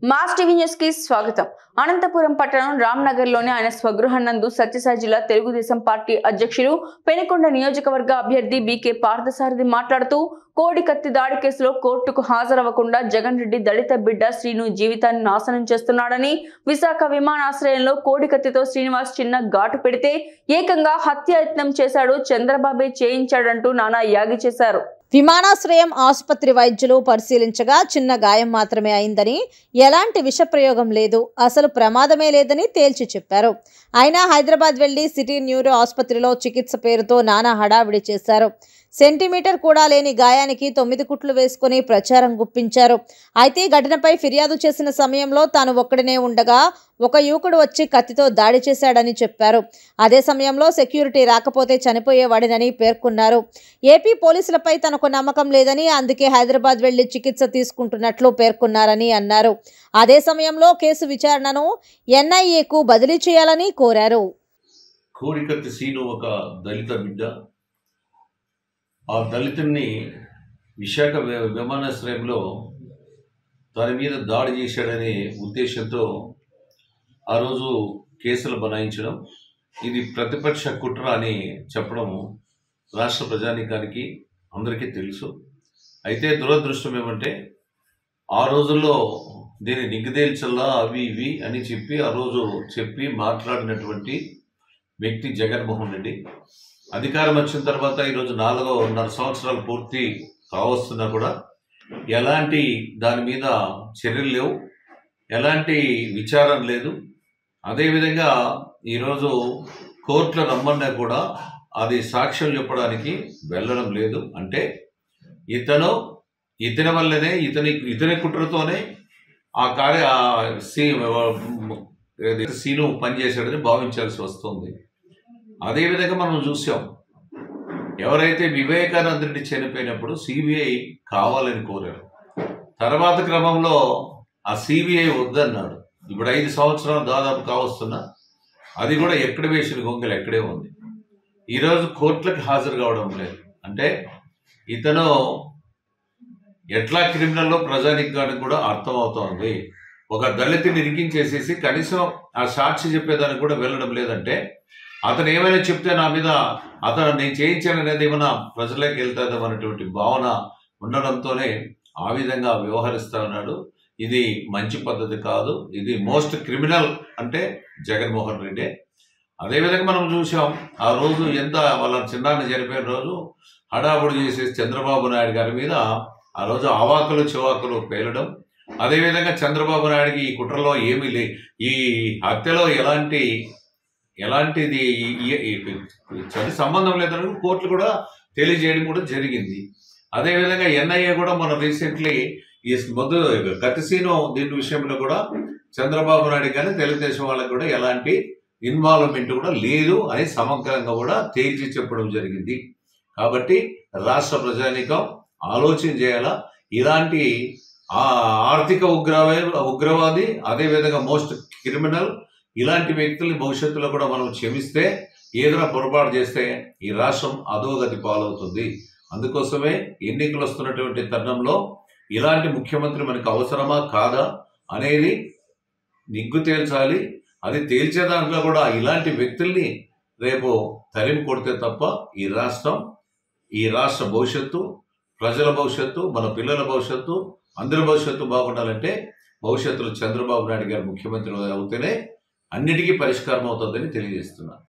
mass TV news కి స్వాగతం అనంతపురం పట్టణం రామ్నగర్ లోని ఆయన స్వగృహం నందు సత్యసాయి జిల్లా తెలుగుదేశం పార్టీ అధ్యక్షులు పెనుకొండ నియోజకవర్గ అభ్యర్థి బీకే పార్థసారథి మాట్లాడుతూ కోడి కత్తి దాడి కేసులో కోర్టుకు హాజరవ్వకుండా జగన్ రెడ్డి దళిత బిడ్డ శ్రీను జీవితాన్ని నాశనం చేస్తున్నాడని విశాఖ విమానాశ్రయంలో కోడి కత్తితో శ్రీనివాస్ చిన్న ఘాటు పెడితే ఏకంగా హత్యాయత్నం చేశాడు చంద్రబాబే చేయించాడంటూ నానా యాగి చేశారు విమానాశ్రయం ఆసుపత్రి వైద్యులు పరిశీలించగా చిన్న గాయం మాత్రమే అయిందని ఎలాంటి విషప్రయోగం లేదు అసలు ప్రమాదమే లేదని తేల్చి చెప్పారు అయినా హైదరాబాద్ వెళ్లి సిటీ న్యూరో ఆసుపత్రిలో చికిత్స పేరుతో నానా హడావిడి చేశారు సెంటీమీటర్ కూడా లేని గాయానికి తొమ్మిది కుట్లు వేసుకుని ప్రచారం గుప్పించారు అయితే ఘటనపై ఫిర్యాదు చేసిన సమయంలో తాను ఒక్కడనే ఉండగా ఒక యువకుడు వచ్చి కత్తితో దాడి చేశాడని చెప్పారు అదే సమయంలో సెక్యూరిటీ రాకపోతే చనిపోయేవాడినని పేర్కొన్నారు ఏపీ పోలీసులపై తనకు నమ్మకం లేదని అందుకే హైదరాబాద్ వెళ్లి చికిత్స తీసుకుంటున్నట్లు పేర్కొన్నారని అన్నారు అదే సమయంలో కేసు విచారణను ఎన్ఐఏకు బదిలీ చేయాలని కోరారు కోడికత్తి సీను ఒక దళిత బిడ్డ ఆ దళితుడిని విశాఖ వి- విమానాశ్రయంలో తన మీద దాడి చేశాడనే ఉద్దేశంతో ఆ రోజు కేసులు బనాయించడం ఇది ప్రతిపక్ష కుట్ర అని చెప్పడం రాష్ట్ర ప్రజానీకానికి అందరికీ తెలుసు అయితే దురదృష్టం ఏమంటే ఆ రోజుల్లో దీన్ని నిగ్గుదేల్చల్లా అవి ఇవి అని చెప్పి ఆ రోజు చెప్పి మాట్లాడినటువంటి వ్యక్తి జగన్మోహన్ రెడ్డి అధికారం వచ్చిన తర్వాత ఈరోజు నాలుగోన్నర సంవత్సరాలు పూర్తి కావస్తున్నా కూడా ఎలాంటి దాని మీద చర్యలు లేవు ఎలాంటి విచారం లేదు అదేవిధంగా ఈరోజు కోర్టులో రమ్మన్నా కూడా అది సాక్ష్యం చెప్పడానికి వెళ్ళడం లేదు అంటే ఇతను ఇతని వల్లనే ఇతని ఇతని కుట్రతోనే ఆ కార్య ఆ సీ ఏది సీను పనిచేశాడని భావించాల్సి వస్తుంది అదేవిధంగా మనం చూసాం ఎవరైతే వివేకానంద రెడ్డి చనిపోయినప్పుడు సిబిఐ కావాలని కోరారు తర్వాత క్రమంలో ఆ సిబిఐ వద్దన్నాడు ఇప్పుడు ఐదు సంవత్సరాలు దాదాపు కావస్తున్నా అది కూడా ఎక్కడ వేసిన గొంగలు ఎక్కడే ఉంది ఈరోజు కోర్టులకు హాజరు కావడం లేదు అంటే ఇతను ఎట్లా క్రిమినల్లో ప్రజానికానికి కూడా అర్థమవుతోంది ఒక దళితుని ఇరికించేసేసి కనీసం ఆ సాక్షి చెప్పేదానికి కూడా వెళ్ళడం లేదంటే అతను ఏమైనా చెప్తే నా మీద అతను నేను చేయించాననేది ఏమైనా ప్రజలకు వెళ్తాదో అనేటువంటి భావన ఉండడంతోనే ఆ విధంగా వ్యవహరిస్తా ఉన్నాడు ఇది మంచి పద్ధతి కాదు ఇది మోస్ట్ క్రిమినల్ అంటే జగన్మోహన్ రెడ్డి అదేవిధంగా మనం చూసాం ఆ రోజు ఎంత వాళ్ళ చిన్నాన్న చనిపోయిన రోజు హడావుడి చేసేసి చంద్రబాబు నాయుడు గారి మీద ఆ రోజు అవాకులు చివాకులు పేలడం అదేవిధంగా చంద్రబాబు నాయుడికి ఈ కుట్రలో ఏమీ లే ఈ హత్యలో ఎలాంటి ఎలాంటిది ఈ- ఈ- ఈ- చది సంబంధం లేదని కోర్టులు కూడా తెలియజేయడం కూడా జరిగింది అదేవిధంగా ఎన్ఐఏ కూడా మన రీసెంట్లీ ఈ మొదలు కత్తిసీను దీని విషయంలో కూడా చంద్రబాబు నాయుడు కానీ తెలుగుదేశం వాళ్ళకి కూడా ఎలాంటి ఇన్వాల్వ్మెంట్ కూడా లేదు అని సమగ్రంగా కూడా తేల్చి చెప్పడం జరిగింది కాబట్టి రాష్ట్ర ప్రజానీకం ఆలోచన చేయాలా ఇలాంటి ఆ ఆర్థిక ఉగ్రవా ఉగ్రవాది అదేవిధంగా మోస్ట్ క్రిమినల్ ఇలాంటి వ్యక్తుల్ని భవిష్యత్తులో కూడా మనం క్షమిస్తే ఏదైనా పొరపాటు చేస్తే ఈ రాష్ట్రం అధోగతి పాలవుతుంది అందుకోసమే ఎన్నికలు వస్తున్నటువంటి తరుణంలో ఇలాంటి ముఖ్యమంత్రి మనకు అవసరమా కాదా అనేది నిగ్గు తేల్చాలి అది తేల్చే దాంట్లో కూడా ఇలాంటి వ్యక్తుల్ని రేపు తరిమి కొడితే తప్ప ఈ రాష్ట్రం ఈ రాష్ట్ర భవిష్యత్తు ప్రజల భవిష్యత్తు మన పిల్లల భవిష్యత్తు అందరి భవిష్యత్తు బాగుండాలంటే భవిష్యత్తులో చంద్రబాబు నాయుడు గారు ముఖ్యమంత్రి అవుతేనే అన్నిటికీ పరిష్కారం అవుతుందని తెలియజేస్తున్నాను